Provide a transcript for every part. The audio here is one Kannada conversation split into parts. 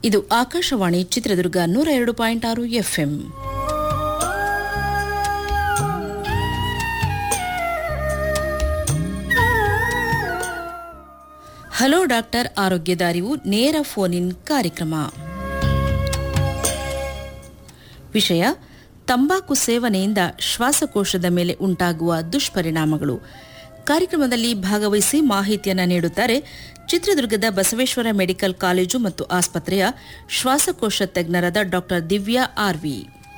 ಇದು ಆಕಾಶವಾಣಿ ಚಿತ್ರದುರ್ಗ ನೂರ ಎರಡು ಪಾಯಿಂಟ್ ಆರು ಎಫ್ಎಂ ಹಲೋ ಡಾಕ್ಟರ್ ಆರೋಗ್ಯದ ಅರಿವು ನೇರ ಫೋನ್ ಇನ್ ಕಾರ್ಯಕ್ರಮ ವಿಷಯ ತಂಬಾಕು ಸೇವನೆಯಿಂದ ಶ್ವಾಸಕೋಶದ ಮೇಲೆ ಉಂಟಾಗುವ ದುಷ್ಪರಿಣಾಮಗಳು ಕಾರ್ಯಕ್ರಮದಲ್ಲಿ ಭಾಗವಹಿಸಿ ಮಾಹಿತಿಯನ್ನು ನೀಡುತ್ತಾರೆ ಚಿತ್ರದುರ್ಗದ ಬಸವೇಶ್ವರ ಮೆಡಿಕಲ್ ಕಾಲೇಜು ಮತ್ತು ಆಸ್ಪತ್ರೆಯ ಶ್ವಾಸಕೋಶ ತಜ್ಞರಾದ ಡಾಕ್ಟರ್ ದಿವ್ಯಾ ಆರ್ವಿ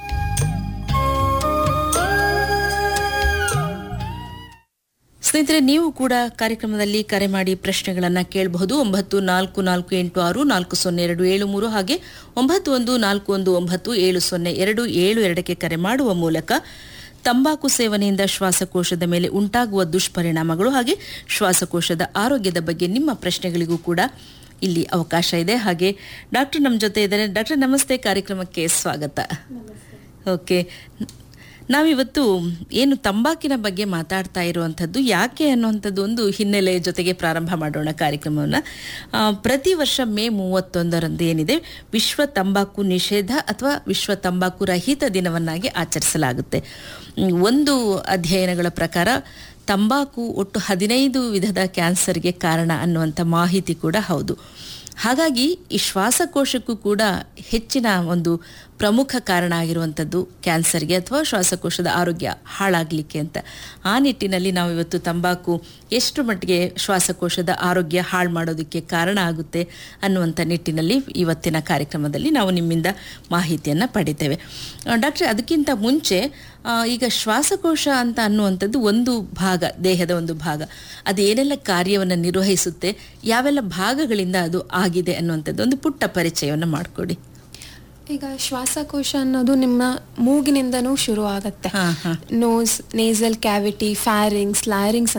ಸ್ನೇಹಿತರೆ ನೀವು ಕೂಡ ಕಾರ್ಯಕ್ರಮದಲ್ಲಿ ಕರೆ ಮಾಡಿ ಪ್ರಶ್ನೆಗಳನ್ನು ಕೇಳಬಹುದು ಒಂಬತ್ತು ನಾಲ್ಕು ನಾಲ್ಕು ಎಂಟು ಆರು ನಾಲ್ಕು ಸೊನ್ನೆ ಎರಡು ಏಳು ಮೂರು ಹಾಗೆ ಒಂಬತ್ತು ಒಂದು ನಾಲ್ಕು ಒಂದು ಒಂಬತ್ತು ಏಳು ಸೊನ್ನೆ ಎರಡು ಏಳು ಎರಡಕ್ಕೆ ಕರೆ ಮಾಡುವ ಮೂಲಕ ತಂಬಾಕು ಸೇವನೆಯಿಂದ ಶ್ವಾಸಕೋಶದ ಮೇಲೆ ಉಂಟಾಗುವ ದುಷ್ಪರಿಣಾಮಗಳು ಹಾಗೆ ಶ್ವಾಸಕೋಶದ ಆರೋಗ್ಯದ ಬಗ್ಗೆ ನಿಮ್ಮ ಪ್ರಶ್ನೆಗಳಿಗೂ ಕೂಡ ಇಲ್ಲಿ ಅವಕಾಶ ಇದೆ ಹಾಗೆ ಡಾಕ್ಟರ್ ನಮ್ಮ ಜೊತೆ ಇದ್ದಾರೆ ಡಾಕ್ಟರ್ ನಮಸ್ತೆ ಕಾರ್ಯಕ್ರಮಕ್ಕೆ ಸ್ವಾಗತ ಓಕೆ ನಾವಿವತ್ತು ಏನು ತಂಬಾಕಿನ ಬಗ್ಗೆ ಮಾತಾಡ್ತಾ ಇರುವಂಥದ್ದು ಯಾಕೆ ಅನ್ನುವಂಥದ್ದು ಒಂದು ಹಿನ್ನೆಲೆ ಜೊತೆಗೆ ಪ್ರಾರಂಭ ಮಾಡೋಣ ಕಾರ್ಯಕ್ರಮವನ್ನು ಆ, ಪ್ರತಿ ವರ್ಷ ಮೇ ಮೂವತ್ತೊಂದರಂದು ಏನಿದೆ ವಿಶ್ವ ತಂಬಾಕು ನಿಷೇಧ ಅಥವಾ ವಿಶ್ವ ತಂಬಾಕು ರಹಿತ ದಿನವನ್ನಾಗಿ ಆಚರಿಸಲಾಗುತ್ತೆ ಹ್ಮ್, ಒಂದು ಅಧ್ಯಯನಗಳ ಪ್ರಕಾರ ತಂಬಾಕು ಒಟ್ಟು ಹದಿನೈದು ವಿಧದ ಕ್ಯಾನ್ಸರ್ಗೆ ಕಾರಣ ಅನ್ನುವಂಥ ಮಾಹಿತಿ ಕೂಡ ಹೌದು ಹಾಗಾಗಿ ಈ ಶ್ವಾಸಕೋಶಕ್ಕೂ ಕೂಡ ಹೆಚ್ಚಿನ ಒಂದು ಪ್ರಮುಖ ಕಾರಣ ಆಗಿರುವಂಥದ್ದು ಕ್ಯಾನ್ಸರ್ಗೆ ಅಥವಾ ಶ್ವಾಸಕೋಶದ ಆರೋಗ್ಯ ಹಾಳಾಗಲಿಕ್ಕೆ ಅಂತ ಆ ನಿಟ್ಟಿನಲ್ಲಿ ನಾವು ಇವತ್ತು ತಂಬಾಕು ಎಷ್ಟು ಮಟ್ಟಿಗೆ ಶ್ವಾಸಕೋಶದ ಆರೋಗ್ಯ ಹಾಳು ಮಾಡೋದಕ್ಕೆ ಕಾರಣ ಆಗುತ್ತೆ ಅನ್ನುವಂಥ ನಿಟ್ಟಿನಲ್ಲಿ ಇವತ್ತಿನ ಕಾರ್ಯಕ್ರಮದಲ್ಲಿ ನಾವು ನಿಮ್ಮಿಂದ ಮಾಹಿತಿಯನ್ನು ಪಡಿತೇವೆ ಡಾಕ್ಟ್ರೆ ಅದಕ್ಕಿಂತ ಮುಂಚೆ ಆ, ಈಗ ಶ್ವಾಸಕೋಶ ಅಂತ ಅನ್ನುವಂಥದ್ದು ಒಂದು ಭಾಗ ದೇಹದ ಒಂದು ಭಾಗ ಅದು ಏನೆಲ್ಲ ಕಾರ್ಯವನ್ನು ನಿರ್ವಹಿಸುತ್ತೆ ಯಾವೆಲ್ಲ ಭಾಗಗಳಿಂದ ಅದು ಆಗಿದೆ ಅನ್ನುವಂಥದ್ದು ಒಂದು ಪುಟ್ಟ ಪರಿಚಯವನ್ನು ಮಾಡಿಕೊಡಿ ಈಗ ಶ್ವಾಸಕೋಶ ಅನ್ನೋದು ನಿಮ್ಮ ಮೂಗಿನಿಂದನೂ ಶುರು ಆಗತ್ತೆ ಹಾ, ಹಾ. Nose nasal cavity pharynx larynx